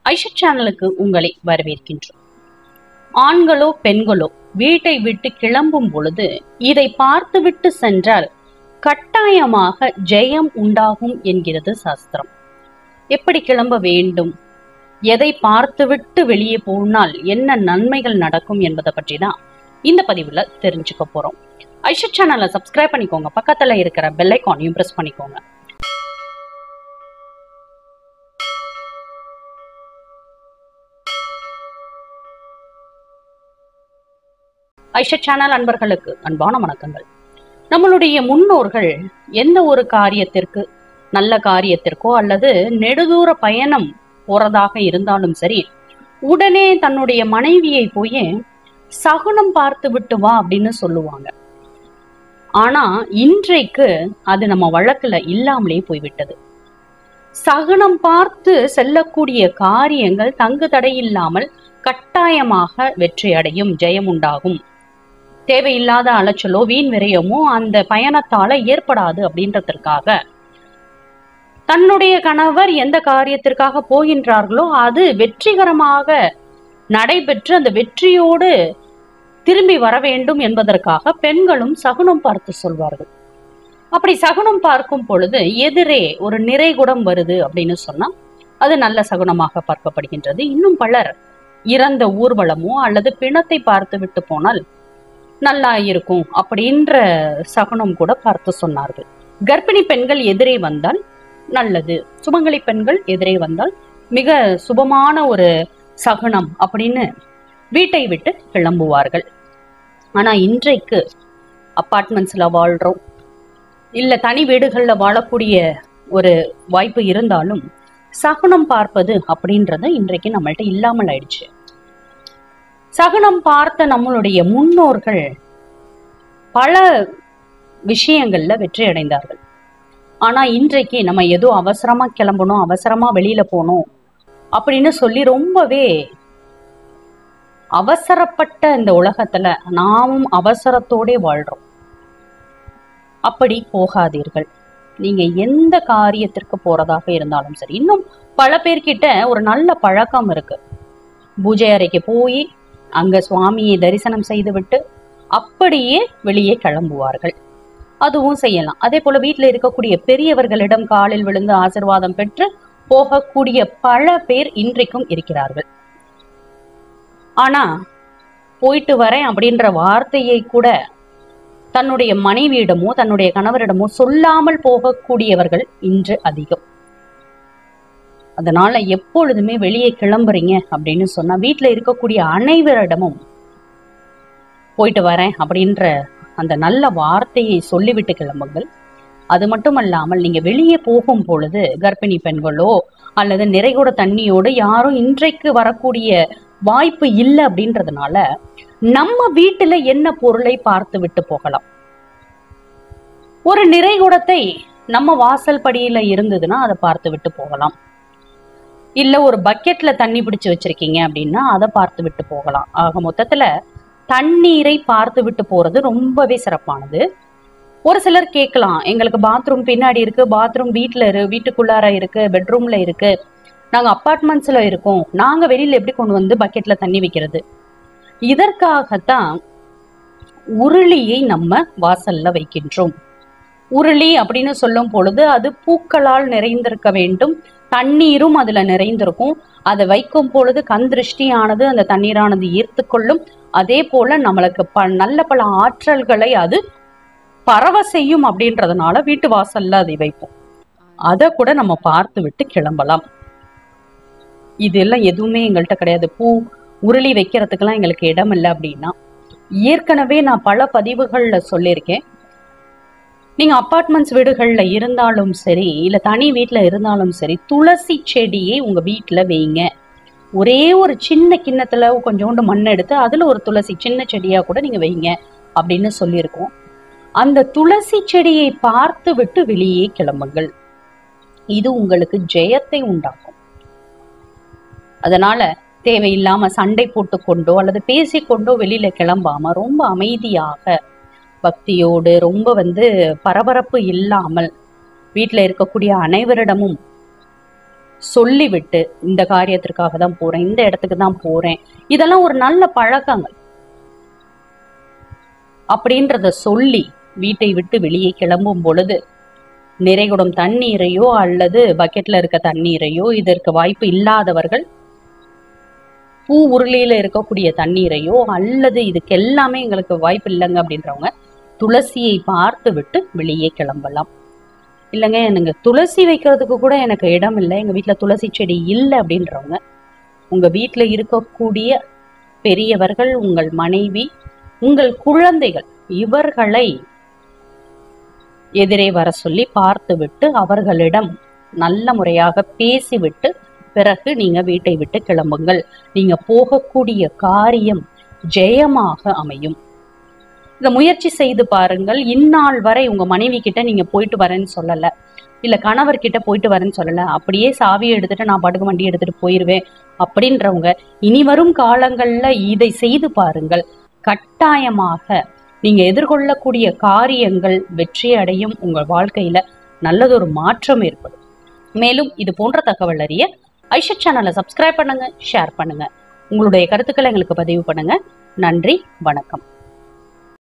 ஐஷா சேனலுக்கு உங்களை வரவேற்கின்றோம் ஆண்களோ பெண்களோ வீட்டை விட்டு கிளம்பும் பொழுது இதை பார்த்துவிட்டு சென்றால் கட்டாயமாக ஜெயம் உண்டாகும் என்கிறது சாஸ்திரம் எப்படி கிளம்ப வேண்டும் எதை பார்த்துவிட்டு வெளியே போனால் என்ன நன்மைகள் நடக்கும் என்பதை பற்றி தான் இந்த பதிவுல தெரிஞ்சுக்க போறோம் ஐஷா சேனலை சப்ஸ்கிரைப் பண்ணிக்கோங்க பக்கத்துல இருக்கிற பெல் ஐக்கானையும் பிரஸ் பண்ணிக்கோங்க ஐஷா சேனல் அன்பர்களுக்கு அன்பான வணக்கங்கள் நம்மளுடைய முன்னோர்கள் எந்த ஒரு காரியத்திற்கு நல்ல காரியத்திற்கோ அல்லது நெடுதூர பயணம் போறதாக இருந்தாலும் சரி உடனே தன்னுடைய மனைவியை போய் சகுனம் பார்த்து விட்டு வா அப்படின்னு சொல்லுவாங்க ஆனா இன்றைக்கு அது நம்ம வழக்குல இல்லாமலே போய்விட்டது சகுனம் பார்த்து செல்லக்கூடிய காரியங்கள் தங்கு தடையில்லாமல் கட்டாயமாக வெற்றி அடையும் ஜெயம் உண்டாகும் தேவையில்லாத அலைச்சலோ வீண் விரயமோ அந்த பயணத்தால ஏற்படாது அப்படின்றதற்காக தன்னுடைய கணவர் எந்த காரியத்திற்காக போகின்றார்களோ அது வெற்றிகரமாக நடைபெற்று அந்த வெற்றியோடு திரும்பி வர வேண்டும் என்பதற்காக பெண்களும் சகுனம் பார்த்து சொல்வார்கள் அப்படி சகுனம் பார்க்கும் பொழுது எதிரே ஒரு நிறைகுடம் வருது அப்படின்னு சொன்னா அது நல்ல சகுனமாக பார்க்கப்படுகின்றது இன்னும் பலர் இறந்த ஊர்வலமோ அல்லது பிணத்தை பார்த்து விட்டு போனால் நல்லா இருக்கும் அப்படின்ற சகுனம் கூட பார்த்து சொன்னார்கள் கர்ப்பிணி பெண்கள் எதிரே வந்தால் நல்லது சுமங்கலி பெண்கள் எதிரே வந்தால் மிக சுபமான ஒரு சகுனம் அப்படின்னு வீட்டை விட்டு கிளம்புவார்கள் ஆனா இன்றைக்கு அப்பார்ட்மெண்ட்ஸ்ல வாழ்றோம் இல்ல தனி வீடுகள்ல வாழக்கூடிய ஒரு வாய்ப்பு இருந்தாலும் சகுனம் பார்ப்பது அப்படின்றது இன்றைக்கு நம்மள்ட்ட இல்லாமல் ஆயிடுச்சு சகுனம் பார்த்த நம்மளுடைய முன்னோர்கள் பல விஷயங்கள்ல வெற்றி அடைந்தார்கள் ஆனா இன்றைக்கு நம்ம ஏதோ அவசரமா கிளம்பணும் அவசரமா வெளியில போகணும் அப்படின்னு சொல்லி ரொம்பவே அவசரப்பட்ட இந்த உலகத்துல நாமும் அவசரத்தோட வாழ்றோம் அப்படி போகாதீர்கள் நீங்க எந்த காரியத்திற்கு போறதாக இருந்தாலும் சரி இன்னும் பல பேர்கிட்ட ஒரு நல்ல பழக்கம் இருக்கு பூஜை அறைக்கு போய் அங்க சுவாமியை தரிசனம் செய்துவிட்டு அப்படியே வெளியே கிளம்புவார்கள் அதுவும் செய்யலாம் அதே போல வீட்டில் இருக்கக்கூடிய பெரியவர்களிடம் காலில் விழுந்து ஆசிர்வாதம் பெற்று போகக்கூடிய பல பேர் இன்றைக்கும் இருக்கிறார்கள் ஆனா போயிட்டு வரேன் அப்படின்ற வார்த்தையை கூட தன்னுடைய மனைவியிடமோ தன்னுடைய கணவரிடமோ சொல்லாமல் போகக்கூடியவர்கள் இன்று அதிகம் அதனால எப்பொழுதுமே வெளியே கிளம்புறீங்க அப்படின்னு சொன்னா வீட்டுல இருக்கக்கூடிய அனைவரிடமும் போயிட்டு வரேன் அப்படின்ற அந்த நல்ல வார்த்தையை சொல்லிவிட்டு கிளம்புங்கள் அது மட்டும் அல்லாமல் நீங்க வெளியே போகும் பொழுது கர்ப்பிணி பெண்களோ அல்லது நிறைகுட தண்ணியோடு யாரும் இன்றைக்கு வரக்கூடிய வாய்ப்பு இல்லை அப்படின்றதுனால நம்ம வீட்டுல என்ன பொருளை பார்த்து விட்டு போகலாம் ஒரு நிறைகுடத்தை நம்ம வாசல் படியில இருந்ததுன்னா அதை பார்த்து விட்டு போகலாம் இல்ல ஒரு பக்கெட்ல தண்ணி பிடிச்சு வச்சிருக்கீங்க அப்படின்னா அதை பார்த்து விட்டு போகலாம் ஆக மொத்தத்துல தண்ணீரை பார்த்து விட்டு போறது ரொம்பவே சிறப்பானது ஒரு சிலர் கேட்கலாம் எங்களுக்கு பாத்ரூம் பின்னாடி இருக்கு பாத்ரூம் வீட்டுல இரு வீட்டுக்குள்ளார இருக்கு பெட்ரூம்ல இருக்கு நாங்க அப்பார்ட்மெண்ட்ஸ்ல இருக்கோம் நாங்க வெளியில எப்படி கொண்டு வந்து பக்கெட்ல தண்ணி வைக்கிறது இதற்காகத்தான் உருளியை நம்ம வாசல்ல வைக்கின்றோம் உருளி அப்படின்னு சொல்லும் பொழுது அது பூக்களால் நிறைந்திருக்க வேண்டும் தண்ணீரும் அதுல நிறைந்திருக்கும் அதை வைக்கும் பொழுது கண் திருஷ்டியானது அந்த தண்ணீரானது ஈர்த்து கொள்ளும் அதே போல நம்மளுக்கு ப நல்ல பல ஆற்றல்களை அது பரவ செய்யும் அப்படின்றதுனால வீட்டு வாசல்ல அதை வைப்போம் அதை கூட நம்ம பார்த்து விட்டு கிளம்பலாம் இதெல்லாம் எதுவுமே எங்கள்கிட்ட கிடையாது பூ உருளி வைக்கிறதுக்கெல்லாம் எங்களுக்கு இடம் இல்லை அப்படின்னா ஏற்கனவே நான் பல பதிவுகள்ல சொல்லியிருக்கேன் நீங்க அப்பார்ட்மெண்ட்ஸ் வீடுகள்ல இருந்தாலும் சரி இல்ல தனி வீட்ல இருந்தாலும் சரி துளசி செடியை உங்க வீட்டுல வைங்க ஒரே ஒரு சின்ன கிண்ணத்துல கொஞ்சோண்டு மண் எடுத்து அதுல ஒரு துளசி சின்ன செடியா கூட நீங்க வைங்க அப்படின்னு சொல்லியிருக்கோம் அந்த துளசி செடியை பார்த்து விட்டு வெளியே கிளம்புங்கள் இது உங்களுக்கு ஜெயத்தை உண்டாக்கும் அதனால தேவையில்லாம சண்டை போட்டுக்கொண்டோ அல்லது பேசிக்கொண்டோ வெளியில கிளம்பாம ரொம்ப அமைதியாக பக்தியோடு ரொம்ப வந்து பரபரப்பு இல்லாமல் வீட்டில் இருக்கக்கூடிய அனைவரிடமும் சொல்லிவிட்டு இந்த காரியத்திற்காக தான் போறேன் இந்த இடத்துக்கு தான் போறேன் இதெல்லாம் ஒரு நல்ல பழக்கங்கள் அப்படின்றத சொல்லி வீட்டை விட்டு வெளியே கிளம்பும் பொழுது நிறைகுடம் தண்ணீரையோ அல்லது பக்கெட்ல இருக்க தண்ணீரையோ இதற்கு வாய்ப்பு இல்லாதவர்கள் பூ உருளையில இருக்கக்கூடிய தண்ணீரையோ அல்லது இதுக்கு எல்லாமே எங்களுக்கு வாய்ப்பு இல்லைங்க அப்படின்றவங்க துளசியை பார்த்து விட்டு வெளியே கிளம்பலாம் இல்லைங்க எனக்கு துளசி வைக்கிறதுக்கு கூட எனக்கு இடம் இல்லை எங்க வீட்ல துளசி செடி இல்லை அப்படின்றவங்க உங்க வீட்ல இருக்கக்கூடிய பெரியவர்கள் உங்கள் மனைவி உங்கள் குழந்தைகள் இவர்களை எதிரே வர சொல்லி பார்த்துவிட்டு அவர்களிடம் நல்ல முறையாக பேசிவிட்டு பிறகு நீங்க வீட்டை விட்டு கிளம்புங்கள் நீங்க போகக்கூடிய காரியம் ஜெயமாக அமையும் இதை முயற்சி செய்து பாருங்கள் இந்நாள் வரை உங்க மனைவி கிட்ட நீங்க போயிட்டு வரேன்னு சொல்லல இல்ல கணவர் கிட்ட போயிட்டு வரேன்னு சொல்லல அப்படியே சாவியை எடுத்துட்டு நான் படுக்க வண்டி எடுத்துட்டு போயிருவேன் அப்படின்றவங்க இனி வரும் காலங்கள்ல இதை செய்து பாருங்கள் கட்டாயமாக நீங்க எதிர்கொள்ளக்கூடிய காரியங்கள் வெற்றி அடையும் உங்க வாழ்க்கையில நல்லதொரு மாற்றம் ஏற்படும் மேலும் இது போன்ற தகவல் அறிய ஐஷா சேனலை சப்ஸ்கிரைப் பண்ணுங்க ஷேர் பண்ணுங்க உங்களுடைய கருத்துக்களை எங்களுக்கு பதிவு பண்ணுங்க நன்றி வணக்கம்